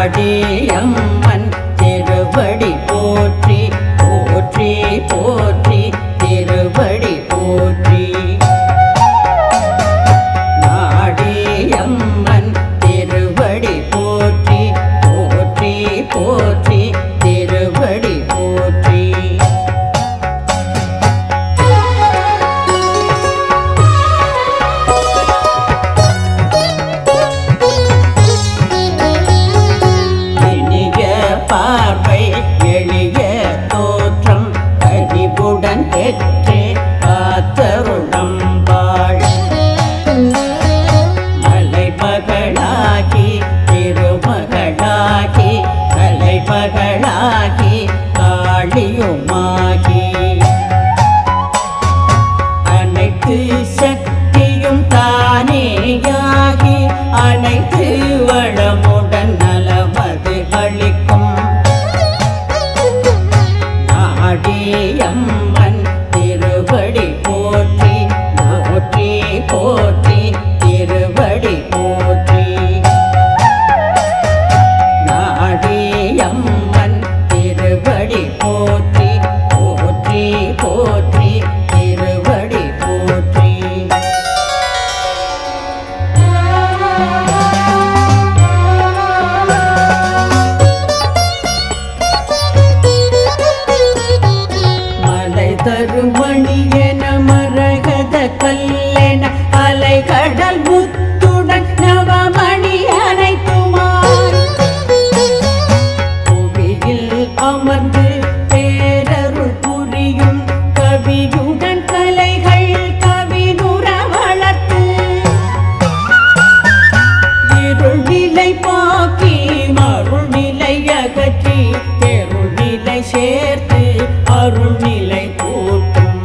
நாடியம்மன் திருவடி போற்றி போற்றி போற்றி திருவடி போற்றி நாடியம்மன் திருவடி போற்றி போற்றி போற்றி திருவடி போற்றி இனிய பார்வை எளிய தோற்றம் கனிவுடன் பெற்றே காத்தருளம் வாழ் மலைமகளாகி திருமகளாகி கலைமகளாகி காளியுமாகி அனைத்து சக்தியும் தானேயாகி அனைத்து வளமுடன் நலமது அளிக்கும் நாடியம்மன் திருவடி போற்றி போற்றி போற்றி திருவடி போற்றி நாடியம்மன் திருவடி போற்றி போற்றி போற்றி திருவடி போற்றி மலை தருமணி என மரகத கல்லென அலைகடல் முத்துடன் நவமணி அனைத்துமாய் புவியில் அமர்ந்து பேரருள் புரியும் கவியுடன் கலைகள் கவினுற வளர்த்து இருள் நிலை பாக்கி மருள் நிலை அகற்றி தெருள் நிலை சேர்த்து அருள் நிலை கூட்டும்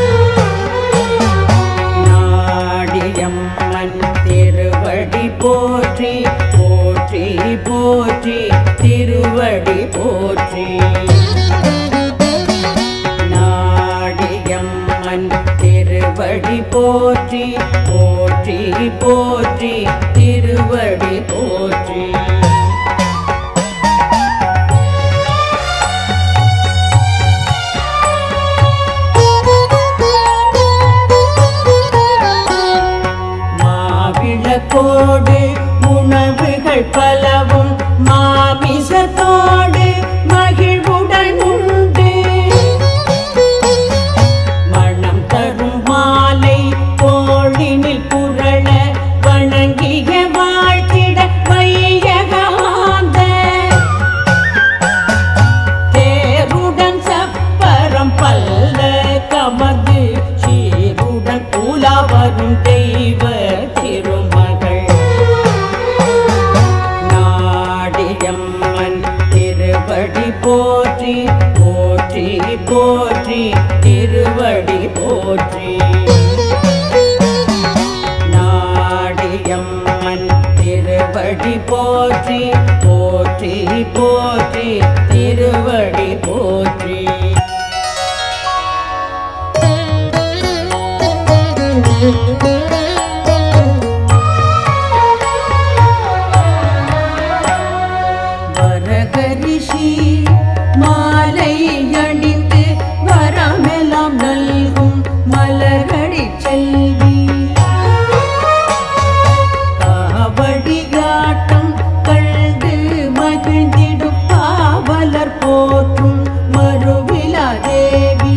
நாடியம்மன் திருவடி போற்றி போற்றி போற்றி திருவடி போற்றி நாடியம்மன் திருவடி போற்றி போற்றி போற்றி திருவடி போற்றி மாவிளக்கோடு உணவுகள் பலவும் மாமிசத்தோடு மகிழ்வுடன் உண்டு மனம் தரும் மாலை தோழினில் புரள வணங்கிய வாழ்த்திட வையகாந்த தேருடன் சப்பரம் பல்ல கமது சீருடன் உலா வரும் தெய்வ திருமகள் நாடியம்மன் திருவடி போற்றி போற்றி போற்றி திருவடி போற்றி நாடியம்மன் திருவடி போற்றி போற்றி போற்றி திருவடி போற்றி வரகரிஷி மாலை அணிந்து வரமெல்லாம் நல்கும் மலரடி செல்வி காவடியாட்டம் கண்டு மகிழ்ந்திடும் காவலர் போற்றும் மறுவிழா தேவி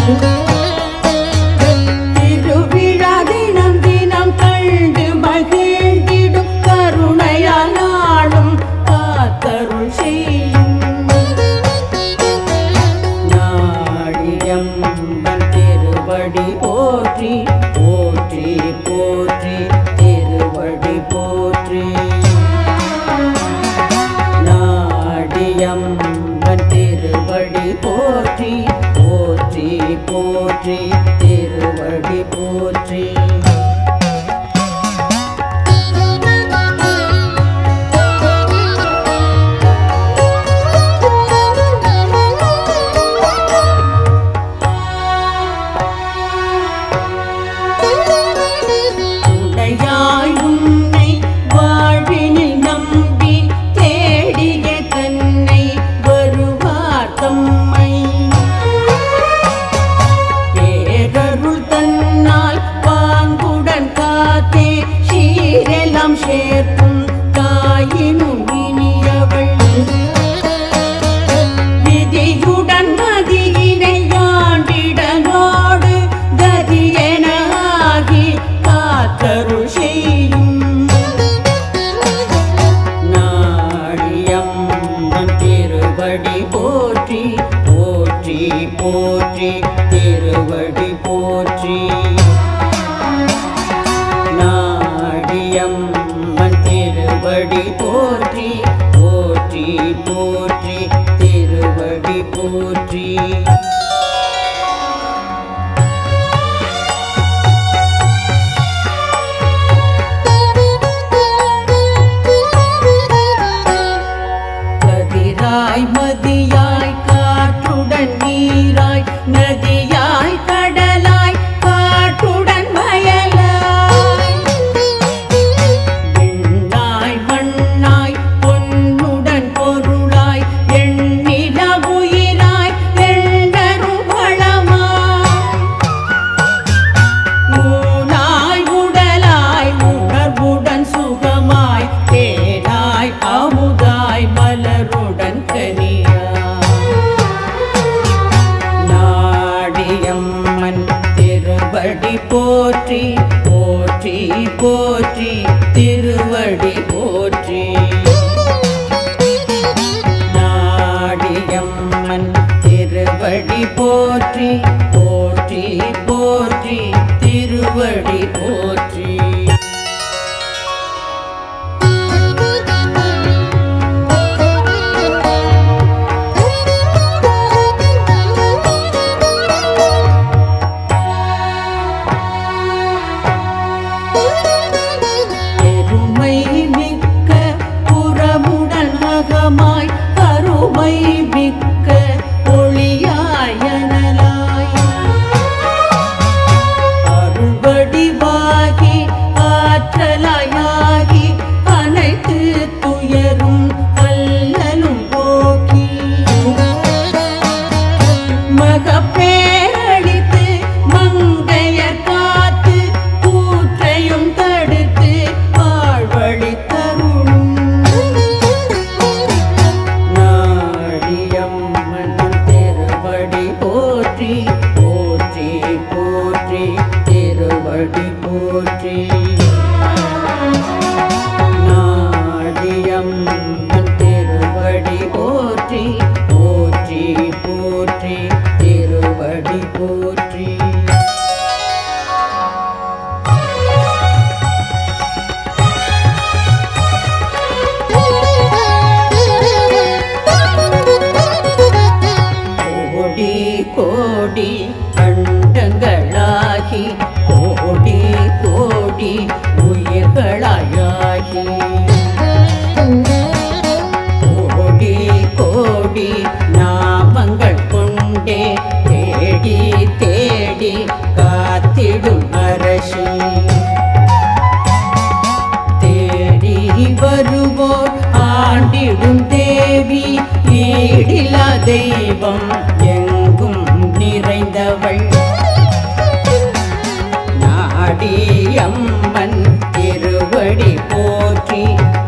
திருவிழா தினம் தினம் கண்டு மகிழ்ந்திடும் கருணையால் நாளும் காத்தருள் செய்யும் நாடியம்மன் திருவடி போற்றி போற்றி போற்றி திருவடி போற்றி நாடியம்மன் திருவடி போற்றி போற்றி போற்றி திருவடி போற்றி உடையாய் உன்னை வாழ்வினில் நம்பி தேடி போற்றி போற்றி போற்றி திருவடி போற்றி கதிராய் மதியாய் காற்றுடன் நீராய் நதியாய் கடலாய் காற்றுடன் வயலாய் விண்ணாய் மண்ணாய் பொன்னுடன் பொருளாய் எண்ணில உயிராய் எண்ணரும் வளமாய் ஊனாய் உடலாய் உணர்வுடன் சுகமாய் தேனாய் அமுதாய் மலருடன் கனியாய் நாடியம்மன் திருவடி போற்றி போற்றி போற்றி திருவடி போற்றி நாடியம்மன் திருவடி போற்றி போற்றி போற்றி திருவடி போற்றி பெருமை மிக்க புறமுடன் அகமாய் கருமை மிக்க ஒளியாய் அனலாய் அருள்வடிவாகி ஆற்றலாயாகி அனைத்து துயரும் அல்லலும் போக்கி மகப்பேரழித்து மங்கையர் காத்து கூற்றையும் தடுத்து வாழ்வழி தருளும் நாடியம்மன் திருவடி போற்றி போற்றி போற்றி திருவடி போற்றி நாடியம்மன் திருவடி போற்றி போற்றி போற்றி திருவடி போற்றி கோடி கோடி அண்டங்களாகி கோடி கோடி உயிர்களாயாகி கோடி கோடி நாமங்கள் கொண்டே தேடி தேடி காத்திடும் அரசி தேடி வருவோர் ஆண்டிடும் தேவி ஈடிலா தெய்வம் எங்கும் நிறைந்தவள் நாடி அம்மன் திருவடி போற்றி